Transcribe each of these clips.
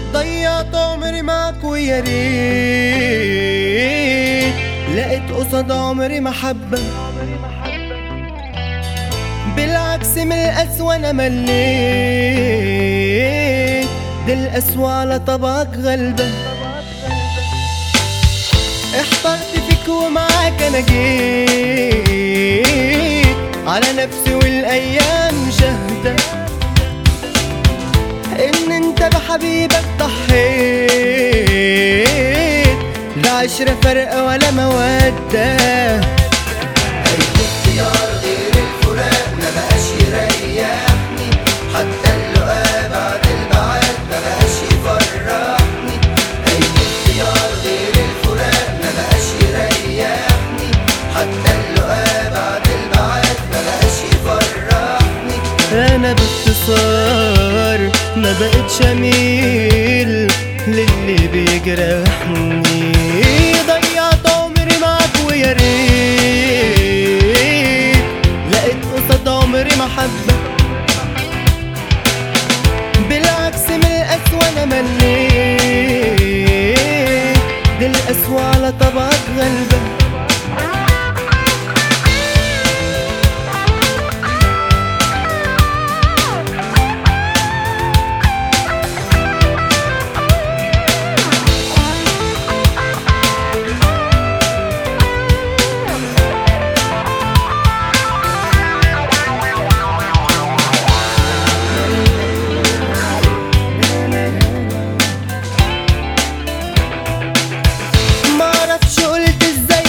ضيعت عمري معك ويا ريت لقيت قصاد عمري محبة بالعكس من القسوة أنا مليت دي القسوة على طبعك غلبة احترت فيك ومعاك أنا جيت على نفسي والأيام شهدة إن أنت بحبيبك ضحيت لا عشرة فرق ولا مودة أي اختيار غير الفراق ما بقاش يريحني حتى اللقاء بعد البعاد ما بقاش يفرحني أي اختيار غير الفراق ما بقاش يريحني حتى اللقاء بعد البعاد ما بقاش يفرحني انا باختصار ما بقتش اميل للي بيجرحني ضيعت عمري معاك ويا ريت لقيت قصاد عمري محبة بالعكس من القسوة انا مليت دي القسوة على طبعك غلبة معرفش قلت ازاي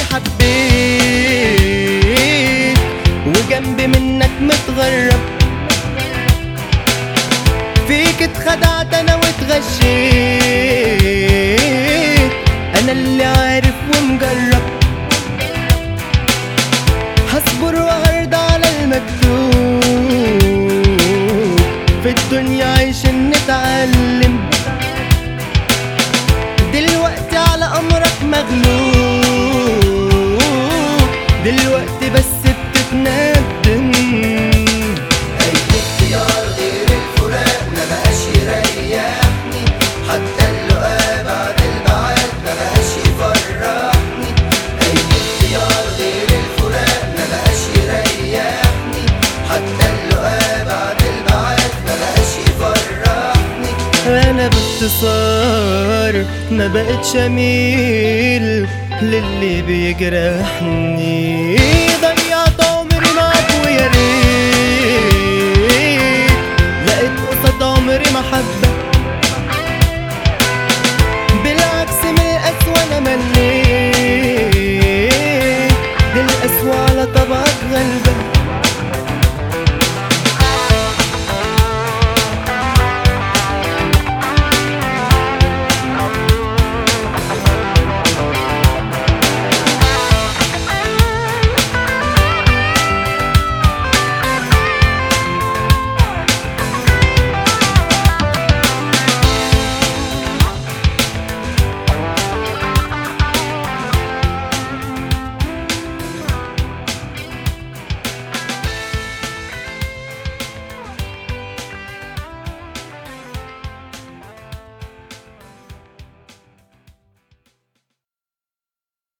حبيت وجنبي منك متغرب فيك اتخدعت انا واتغشيت انا اللي عارف ومجرب هصبر وهرضى على المكتوب في الدنيا عايشين نتعلم دلوقتي على امرك مغلوب دلوقتي بس بتتندم أي اختيار غير الفراق ما بقاش يريحني حتى اللقاء بعد البعاد ما بقاش يفرحني أي اختيار غير الفراق ما بقاش يريحني حتى اللقاء بعد البعاد ما بقاش يفرحني انا باختصار ما بقتش اميل للي بيجرحني